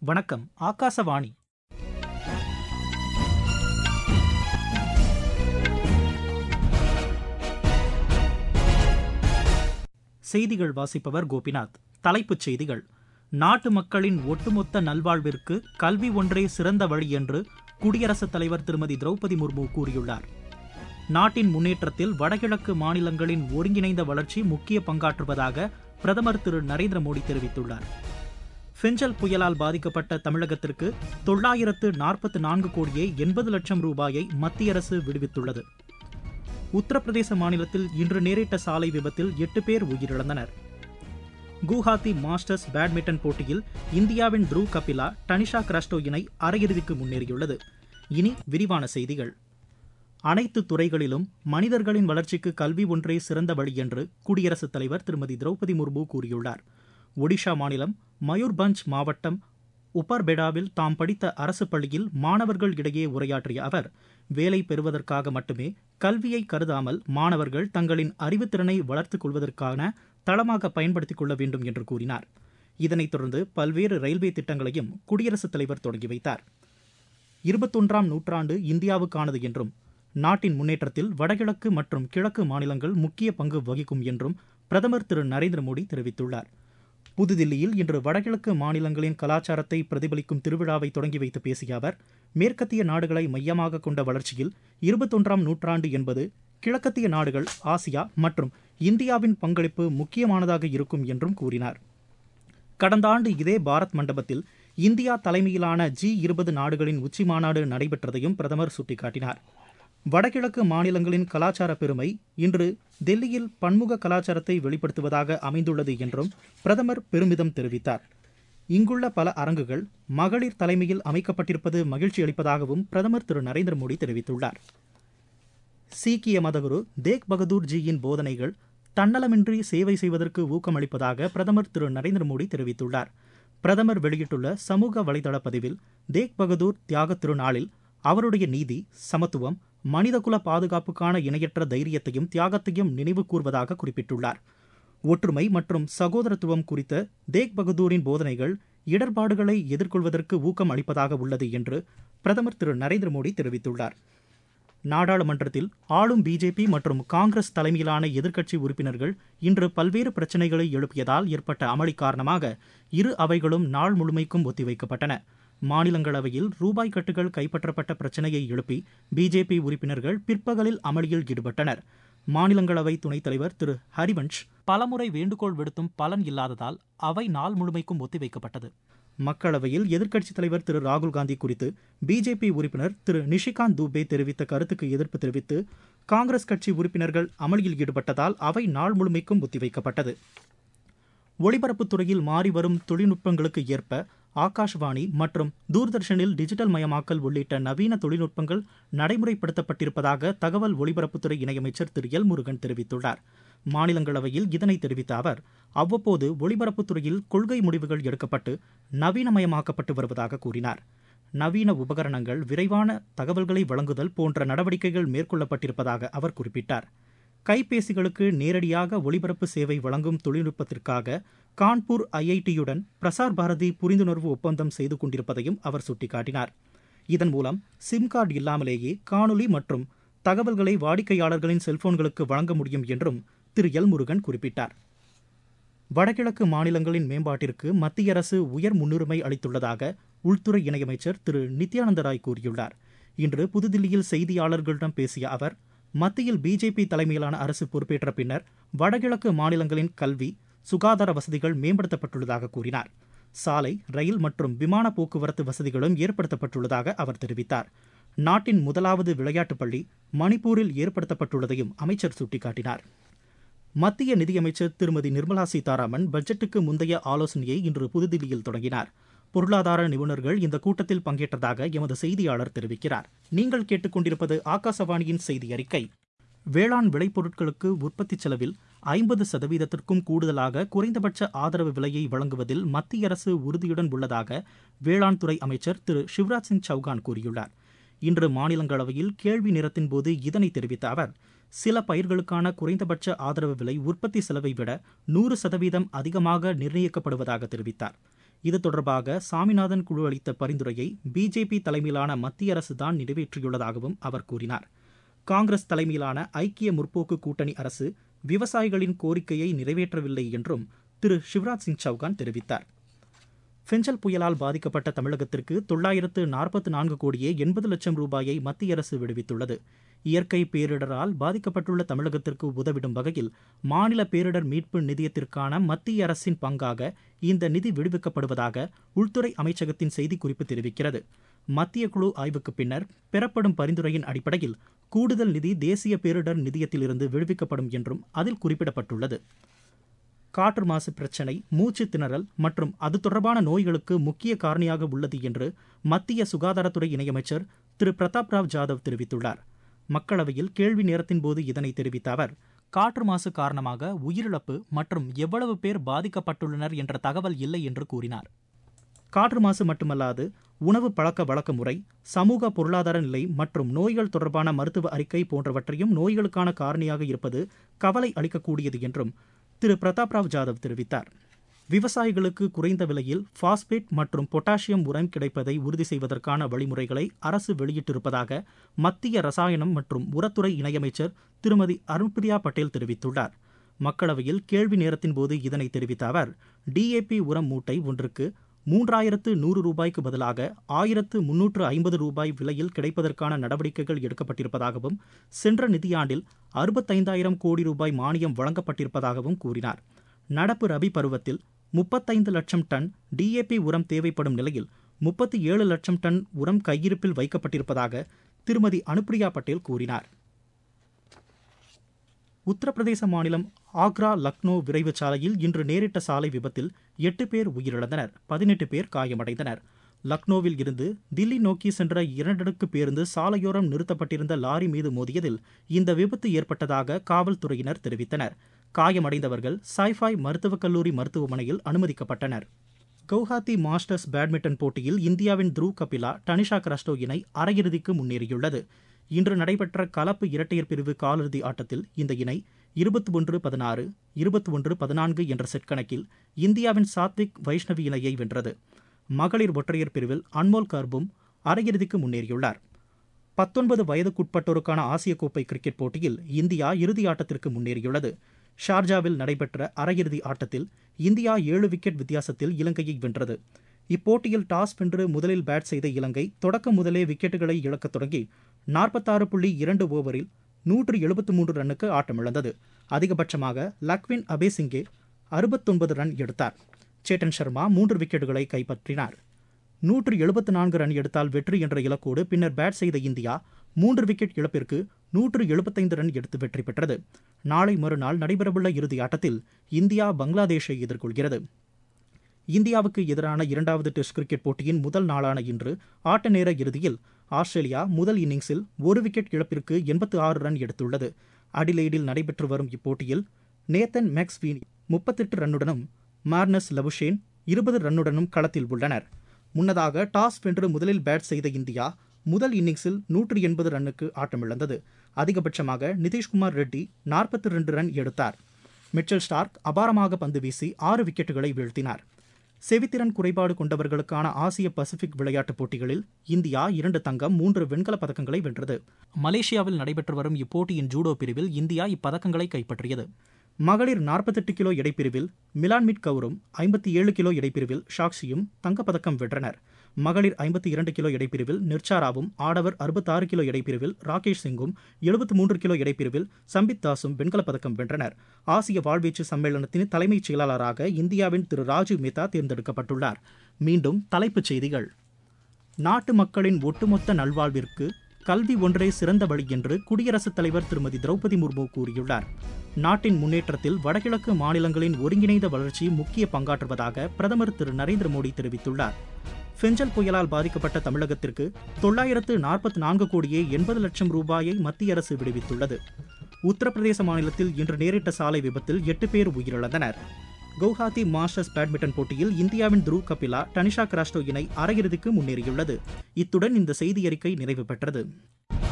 வணக்கம் ஆகாசவாணி செய்திகள் வாசிப்பவர் கோபிநாத் தலைப்புச் செய்திகள் நாட்டு மக்களின் ஒட்டுமொத்த நல்வாழ்விற்கு கல்வி ஒன்றே சிறந்த வழி என்று குடியரசுத் தலைவர் திருமதி திரௌபதி முர்மு கூறியுள்ளார் நாட்டின் முன்னேற்றத்தில் வடகிழக்கு மாநிலங்களின் ஒருங்கிணைந்த வளர்ச்சி முக்கிய பங்காற்றுவதாக பிரதமர் திரு நரேந்திர மோடி தெரிவித்துள்ளார் ஃபெஞ்சல் புயலால் பாதிக்கப்பட்ட தமிழகத்திற்கு தொள்ளாயிரத்து நாற்பத்து நான்கு கோடியே எண்பது லட்சம் ரூபாயை மத்திய அரசு விடுவித்துள்ளது உத்தரப்பிரதேச மாநிலத்தில் இன்று நேரிட்ட சாலை விபத்தில் எட்டு பேர் உயிரிழந்தனர் குவஹாத்தி மாஸ்டர்ஸ் பேட்மிண்டன் போட்டியில் இந்தியாவின் த்ரூ கபிலா டனிஷா கிராஸ்டோ இணை அரையிறுதிக்கு முன்னேறியுள்ளது இனி விரிவான செய்திகள் அனைத்து துறைகளிலும் மனிதர்களின் வளர்ச்சிக்கு கல்வி ஒன்றே சிறந்த வழி என்று குடியரசுத் தலைவர் திருமதி திரௌபதி முர்மு கூறியுள்ளார் ஒடிஷா மாநிலம் மயூர்பஞ்ச் மாவட்டம் உப்பர்பெடாவில் தாம் படித்த அரசு பள்ளியில் மாணவர்கள் இடையே உரையாற்றிய அவர் வேலை பெறுவதற்காக மட்டுமே கல்வியை கருதாமல் மாணவர்கள் தங்களின் அறிவுத்திறனை வளர்த்துக் கொள்வதற்கான தளமாக பயன்படுத்திக் கொள்ள வேண்டும் என்று கூறினார் இதனைத் தொடர்ந்து பல்வேறு ரயில்வே திட்டங்களையும் குடியரசுத் தலைவர் தொடங்கி வைத்தார் இருபத்தொன்றாம் நூற்றாண்டு இந்தியாவுக்கானது என்றும் நாட்டின் முன்னேற்றத்தில் வடகிழக்கு மற்றும் கிழக்கு மாநிலங்கள் முக்கிய பங்கு வகிக்கும் என்றும் பிரதமர் திரு நரேந்திர மோடி தெரிவித்துள்ளார் புதுதில்லியில் இன்று வடகிழக்கு மாநிலங்களின் கலாச்சாரத்தை பிரதிபலிக்கும் திருவிழாவை தொடங்கி வைத்து பேசிய அவர் மேற்கத்திய நாடுகளை மையமாக கொண்ட வளர்ச்சியில் இருபத்தொன்றாம் நூற்றாண்டு என்பது கிழக்கத்திய நாடுகள் ஆசியா மற்றும் இந்தியாவின் பங்களிப்பு முக்கியமானதாக இருக்கும் என்றும் கூறினார் கடந்த ஆண்டு இதே பாரத் மண்டபத்தில் இந்தியா தலைமையிலான ஜி இருபது நாடுகளின் உச்சி மாநாடு நடைபெற்றதையும் பிரதமர் சுட்டிக்காட்டினார் வடகிழக்கு மாநிலங்களின் கலாச்சார பெருமை இன்று டெல்லியில் பன்முக கலாச்சாரத்தை வெளிப்படுத்துவதாக அமைந்துள்ளது என்றும் பிரதமர் பெருமிதம் தெரிவித்தார் இங்குள்ள பல அரங்குகள் மகளிர் தலைமையில் அமைக்கப்பட்டிருப்பது மகிழ்ச்சி அளிப்பதாகவும் பிரதமர் திரு நரேந்திர மோடி தெரிவித்துள்ளார் சீக்கிய மதகுரு தேக் பகதூர் ஜியின் போதனைகள் தன்னலமின்றி சேவை செய்வதற்கு ஊக்கமளிப்பதாக பிரதமர் திரு நரேந்திர மோடி தெரிவித்துள்ளார் பிரதமர் வெளியிட்டுள்ள சமூக வலைதள பதிவில் தேக் பகதூர் தியாக திருநாளில் அவருடைய நீதி சமத்துவம் மனிதகுல பாதுகாப்புக்கான இணையற்ற தைரியத்தையும் தியாகத்தையும் நினைவு கூர்வதாக குறிப்பிட்டுள்ளார் ஒற்றுமை மற்றும் சகோதரத்துவம் குறித்த தேக் பகதூரின் போதனைகள் இடர்பாடுகளை எதிர்கொள்வதற்கு ஊக்கம் அளிப்பதாக உள்ளது என்று பிரதமர் திரு நரேந்திர மோடி தெரிவித்துள்ளார் நாடாளுமன்றத்தில் ஆளும் பிஜேபி மற்றும் காங்கிரஸ் தலைமையிலான எதிர்க்கட்சி உறுப்பினர்கள் இன்று பல்வேறு பிரச்சினைகளை எழுப்பியதால் ஏற்பட்ட அமளி காரணமாக இரு அவைகளும் நாள் முழுமைக்கும் ஒத்திவைக்கப்பட்டன மாநிலங்களவையில் ரூபாய் கட்டுகள் கைப்பற்றப்பட்ட பிரச்சினையை எழுப்பி பிஜேபி உறுப்பினர்கள் பிற்பகலில் அமளியில் ஈடுபட்டனர் மாநிலங்களவை துணைத் தலைவர் திரு ஹரிவன்ஷ் பலமுறை வேண்டுகோள் விடுத்தும் பலன் இல்லாததால் அவை நாள் முழுமைக்கும் ஒத்திவைக்கப்பட்டது மக்களவையில் எதிர்க்கட்சித் தலைவர் திரு ராகுல் காந்தி குறித்து பிஜேபி உறுப்பினர் திரு நிஷிகாந்த் தூபே தெரிவித்த கருத்துக்கு எதிர்ப்பு தெரிவித்து காங்கிரஸ் கட்சி உறுப்பினர்கள் அமளியில் ஈடுபட்டதால் அவை நாள் முழுமைக்கும் ஒத்திவைக்கப்பட்டது ஒளிபரப்புத் துறையில் மாறி வரும் தொழில்நுட்பங்களுக்கு ஏற்ப ஆகாஷ்வாணி மற்றும் தூர்தர்ஷனில் டிஜிட்டல் மயமாக்கல் உள்ளிட்ட நவீன தொழில்நுட்பங்கள் நடைமுறைப்படுத்தப்பட்டிருப்பதாக தகவல் ஒலிபரப்புத்துறை இணையமைச்சர் திரு எல் முருகன் தெரிவித்துள்ளார் மாநிலங்களவையில் இதனை தெரிவித்த அவர் அவ்வப்போது ஒலிபரப்புத்துறையில் கொள்கை முடிவுகள் எடுக்கப்பட்டு நவீனமயமாக்கப்பட்டு வருவதாக கூறினார் நவீன உபகரணங்கள் விரைவான தகவல்களை வழங்குதல் போன்ற நடவடிக்கைகள் மேற்கொள்ளப்பட்டிருப்பதாக அவர் குறிப்பிட்டார் கைபேசிகளுக்கு நேரடியாக ஒளிபரப்பு சேவை வழங்கும் தொழில்நுட்பத்திற்காக கான்பூர் ஐஐடியுடன் பிரசார் பாரதி புரிந்துணர்வு ஒப்பந்தம் செய்து கொண்டிருப்பதையும் அவர் சுட்டிக்காட்டினார் இதன் மூலம் சிம் கார்டு இல்லாமலேயே காணொலி மற்றும் தகவல்களை வாடிக்கையாளர்களின் செல்போன்களுக்கு வழங்க முடியும் என்றும் திரு எல் முருகன் குறிப்பிட்டார் வடகிழக்கு மாநிலங்களின் மேம்பாட்டிற்கு மத்திய அரசு உயர் முன்னுரிமை அளித்துள்ளதாக உள்துறை இணையமைச்சர் திரு நித்யானந்த ராய் கூறியுள்ளார் இன்று புதுதில்லியில் செய்தியாளர்களிடம் பேசிய அவர் மத்தியில் பிஜேபி தலைமையிலான அரசு பொறுப்பேற்ற பின்னர் வடகிழக்கு மாநிலங்களின் கல்வி சுகாதார வசதிகள் மேம்படுத்தப்பட்டுள்ளதாக கூறினார் சாலை ரயில் மற்றும் விமான போக்குவரத்து வசதிகளும் ஏற்படுத்தப்பட்டுள்ளதாக அவர் தெரிவித்தார் நாட்டின் முதலாவது விளையாட்டுப் பள்ளி மணிப்பூரில் ஏற்படுத்தப்பட்டுள்ளதையும் அமைச்சர் சுட்டிக்காட்டினார் மத்திய நிதியமைச்சர் திருமதி நிர்மலா சீதாராமன் பட்ஜெட்டுக்கு முந்தைய ஆலோசனையை இன்று புதுதில்லியில் தொடங்கினார் பொருளாதார நிபுணர்கள் இந்த கூட்டத்தில் பங்கேற்றதாக எமது செய்தியாளர் தெரிவிக்கிறார் நீங்கள் கேட்டுக்கொண்டிருப்பது ஆகாசவாணியின் செய்தி அறிக்கை வேளாண் விளைபொருட்களுக்கு உற்பத்தி செலவில் ஐம்பது சதவீதத்திற்கும் கூடுதலாக குறைந்தபட்ச ஆதரவு விலையை வழங்குவதில் மத்திய அரசு உறுதியுடன் உள்ளதாக வேளாண் துறை அமைச்சர் திரு சிவராஜ் சிங் சௌகான் கூறியுள்ளார் இன்று மாநிலங்களவையில் கேள்வி நேரத்தின் போது இதனை தெரிவித்த அவர் சில பயிர்களுக்கான குறைந்தபட்ச ஆதரவு விலை உற்பத்தி செலவை விட நூறு சதவீதம் அதிகமாக நிர்ணயிக்கப்படுவதாக தெரிவித்தார் இது தொடர்பாக சாமிநாதன் குழு அளித்த பரிந்துரையை பிஜேபி தலைமையிலான மத்திய அரசு தான் நிறைவேற்றியுள்ளதாகவும் அவர் கூறினார் காங்கிரஸ் தலைமையிலான ஐக்கிய முற்போக்கு கூட்டணி அரசு விவசாயிகளின் கோரிக்கையை நிறைவேற்றவில்லை என்றும் திரு சிவராஜ் சிங் சௌகான் தெரிவித்தார் ஃபெஞ்சல் புயலால் பாதிக்கப்பட்ட தமிழகத்திற்கு தொள்ளாயிரத்து நாற்பத்தி நான்கு கோடியே எண்பது லட்சம் ரூபாயை மத்திய அரசு விடுவித்துள்ளது இயற்கை பேரிடரால் பாதிக்கப்பட்டுள்ள தமிழகத்திற்கு உதவிடும் வகையில் மாநில பேரிடர் மீட்பு நிதியத்திற்கான மத்திய அரசின் பங்காக இந்த நிதி விடுவிக்கப்படுவதாக உள்துறை அமைச்சகத்தின் செய்திக்குறிப்பு தெரிவிக்கிறது மத்திய குழு ஆய்வுக்கு பின்னர் பெறப்படும் பரிந்துரையின் அடிப்படையில் கூடுதல் நிதி தேசிய பேரிடர் நிதியத்திலிருந்து விடுவிக்கப்படும் என்றும் அதில் குறிப்பிடப்பட்டுள்ளது காற்று மாசு பிரச்சினை மூச்சு திணறல் மற்றும் அது தொடர்பான நோய்களுக்கு முக்கிய காரணியாக உள்ளது என்று மத்திய சுகாதாரத்துறை இணையமைச்சர் திரு பிரதாப் ராவ் ஜாதவ் தெரிவித்துள்ளார் மக்களவையில் கேள்வி நேரத்தின் போது இதனை தெரிவித்த அவர் காற்று மாசு காரணமாக உயிரிழப்பு மற்றும் எவ்வளவு பேர் பாதிக்கப்பட்டுள்ளனர் என்ற தகவல் இல்லை என்று கூறினார் காற்று மாசு மட்டுமல்லாது உணவு பழக்க வழக்க முறை சமூக பொருளாதார நிலை மற்றும் நோய்கள் தொடர்பான மருத்துவ அறிக்கை போன்றவற்றையும் நோய்களுக்கான காரணியாக இருப்பது கவலை அளிக்கக்கூடியது என்றும் திரு பிரதாப் ராவ் ஜாதவ் தெரிவித்தார் விவசாயிகளுக்கு குறைந்த விலையில் பாஸ்பேட் மற்றும் பொட்டாசியம் உரம் கிடைப்பதை உறுதி செய்வதற்கான வழிமுறைகளை அரசு வெளியிட்டிருப்பதாக மத்திய ரசாயனம் மற்றும் உரத்துறை இணையமைச்சர் திருமதி அருண்பிரியா பட்டேல் தெரிவித்துள்ளார் மக்களவையில் கேள்வி நேரத்தின் போது இதனை தெரிவித்த அவர் டிஏபி உரம் மூட்டை ஒன்றுக்கு மூன்றாயிரத்து நூறு ரூபாய்க்கு பதிலாக ஆயிரத்து முன்னூற்று ஐம்பது ரூபாய் விலையில் கிடைப்பதற்கான நடவடிக்கைகள் எடுக்கப்பட்டிருப்பதாகவும் சென்ற நிதியாண்டில் அறுபத்தைந்தாயிரம் கோடி ரூபாய் மானியம் வழங்கப்பட்டிருப்பதாகவும் கூறினார் நடப்பு ரபி பருவத்தில் முப்பத்தைந்து லட்சம் டன் டிஏபி உரம் தேவைப்படும் நிலையில் முப்பத்தி ஏழு லட்சம் டன் உரம் கையிருப்பில் வைக்கப்பட்டிருப்பதாக திருமதி அனுப்பிரியா பட்டேல் கூறினார் உத்தரப்பிரதேச மாநிலம் ஆக்ரா லக்னோ விரைவு சாலையில் இன்று நேரிட்ட சாலை விபத்தில் எட்டு பேர் உயிரிழந்தனர் பதினெட்டு பேர் காயமடைந்தனர் லக்னோவில் இருந்து தில்லி நோக்கி சென்ற இரண்டடுக்கு பேருந்து சாலையோரம் நிறுத்தப்பட்டிருந்த லாரி மீது மோதியதில் இந்த விபத்து ஏற்பட்டதாக காவல்துறையினர் தெரிவித்தனர் காயமடைந்தவர்கள் சாய்ஃபாய் மருத்துவக் கல்லூரி மருத்துவமனையில் அனுமதிக்கப்பட்டனர் கவுஹாத்தி மாஸ்டர்ஸ் பேட்மிண்டன் போட்டியில் இந்தியாவின் த்ருவ் கபிலா டனிஷா கிரஸ்டோ இணை அரையிறுதிக்கு முன்னேறியுள்ளது இன்று நடைபெற்ற கலப்பு இரட்டையர் பிரிவு காலிறுதி ஆட்டத்தில் இந்த இணை இருபத்தி ஒன்று பதினாறு இருபத்தி ஒன்று பதினான்கு என்ற செட் கணக்கில் இந்தியாவின் சாத்விக் வைஷ்ணவி இணையை வென்றது மகளிர் ஒற்றையர் பிரிவில் அன்மோல் கர்பும் அரையிறுதிக்கு முன்னேறியுள்ளார் பத்தொன்பது வயதுக்குட்பட்டோருக்கான ஆசிய கோப்பை கிரிக்கெட் போட்டியில் இந்தியா இறுதி ஆட்டத்திற்கு முன்னேறியுள்ளது ஷார்ஜாவில் நடைபெற்ற அரையிறுதி ஆட்டத்தில் இந்தியா ஏழு விக்கெட் வித்தியாசத்தில் இலங்கையை வென்றது இப்போட்டியில் டாஸ் வென்று முதலில் பேட் செய்த இலங்கை தொடக்கம் முதலே விக்கெட்டுகளை இழக்கத் தொடங்கி நாற்பத்தாறு புள்ளி இரண்டு ஓவரில் நூற்று எழுபத்து மூன்று ரன்னுக்கு ஆட்டமிழந்தது அதிகபட்சமாக லக்வின் அபேசிங்கே அறுபத்தொன்பது ரன் எடுத்தார் சேட்டன் சர்மா மூன்று விக்கெட்டுகளை கைப்பற்றினார் நூற்று எழுபத்து நான்கு ரன் எடுத்தால் வெற்றி என்ற இலக்கோடு பின்னர் பேட் செய்த இந்தியா மூன்று விக்கெட் இழப்பிற்கு நூற்று எழுபத்தைந்து ரன் எடுத்து வெற்றி பெற்றது நாளை மறுநாள் நடைபெறவுள்ள இறுதி ஆட்டத்தில் இந்தியா பங்களாதேஷை எதிர்கொள்கிறது இந்தியாவுக்கு எதிரான இரண்டாவது டெஸ்ட் கிரிக்கெட் போட்டியின் முதல் நாளான இன்று ஆட்ட நேர இறுதியில் ஆஸ்திரேலியா முதல் இன்னிங்ஸில் ஒரு விக்கெட் இழப்பிற்கு எண்பத்து ஆறு ரன் எடுத்துள்ளது அடிலைடில் நடைபெற்று வரும் இப்போட்டியில் நேத்தன் மேக்ஸ்வீனி முப்பத்தெட்டு ரன்னுடனும் மார்னஸ் லபுஷேன் இருபது ரன்னுடனும் களத்தில் உள்ளனர் முன்னதாக டாஸ் வென்று முதலில் பேட் செய்த இந்தியா முதல் இன்னிங்ஸில் நூற்று எண்பது ரன்னுக்கு ஆட்டமிழந்தது அதிகபட்சமாக நிதிஷ்குமார் ரெட்டி நாற்பத்தி ரெண்டு ரன் எடுத்தார் மிச்சல் ஸ்டார்க் அபாரமாக பந்து வீசி ஆறு விக்கெட்டுகளை வீழ்த்தினார் செவித்திறன் குறைபாடு கொண்டவர்களுக்கான ஆசிய பசிபிக் விளையாட்டுப் போட்டிகளில் இந்தியா இரண்டு தங்கம் மூன்று வெண்கலப் பதக்கங்களை வென்றது மலேசியாவில் நடைபெற்று வரும் இப்போட்டியின் ஜூடோ பிரிவில் இந்தியா இப்பதக்கங்களை கைப்பற்றியது மகளிர் நாற்பத்தெட்டு கிலோ எடைப்பிரிவில் மிலான்மிட் கவுரும் ஐம்பத்தி ஏழு கிலோ எடைப்பிரிவில் ஷாக்ஷியும் தங்கப்பதக்கம் வென்றனர் மகளிர் ஐம்பத்தி இரண்டு கிலோ எடைப்பிரிவில் நிர்ச்சாராவும் ஆடவர் அறுபத்தாறு கிலோ எடைப்பிரிவில் ராகேஷ் சிங்கும் எழுபத்தி மூன்று கிலோ எடைப்பிரிவில் சம்பித் தாஸும் வெண்கலப் பதக்கம் வென்றனர் ஆசிய வாழ்வீச்சு சம்மேளனத்தின் தலைமைச் செயலாளராக இந்தியாவின் திரு ராஜீவ் மேத்தா தேர்ந்தெடுக்கப்பட்டுள்ளார் மீண்டும் தலைப்புச் செய்திகள் நாட்டு மக்களின் ஒட்டுமொத்த நல்வாழ்விற்கு கல்வி ஒன்றே சிறந்த வழி என்று குடியரசுத் தலைவர் திருமதி திரௌபதி முர்மு கூறியுள்ளார் நாட்டின் முன்னேற்றத்தில் வடகிழக்கு மாநிலங்களின் ஒருங்கிணைந்த வளர்ச்சி முக்கிய பங்காற்றுவதாக பிரதமர் திரு நரேந்திர மோடி தெரிவித்துள்ளார் ஃபெஞ்சல் புயலால் பாதிக்கப்பட்ட தமிழகத்திற்கு தொள்ளாயிரத்து நாற்பத்தி நான்கு கோடியே எண்பது லட்சம் ரூபாயை மத்திய அரசு விடுவித்துள்ளது உத்தரப்பிரதேச மாநிலத்தில் இன்று நேரிட்ட சாலை விபத்தில் எட்டு பேர் உயிரிழந்தனர் கவுஹாத்தி மாஸ்டர்ஸ் பேட்மிண்டன் போட்டியில் இந்தியாவின் த்ருவ் கபிலா டனிஷா கிராஸ்டோ இணை அரையிறுதிக்கு முன்னேறியுள்ளது இத்துடன் இந்த செய்தி அறிக்கை நிறைவு பெற்றது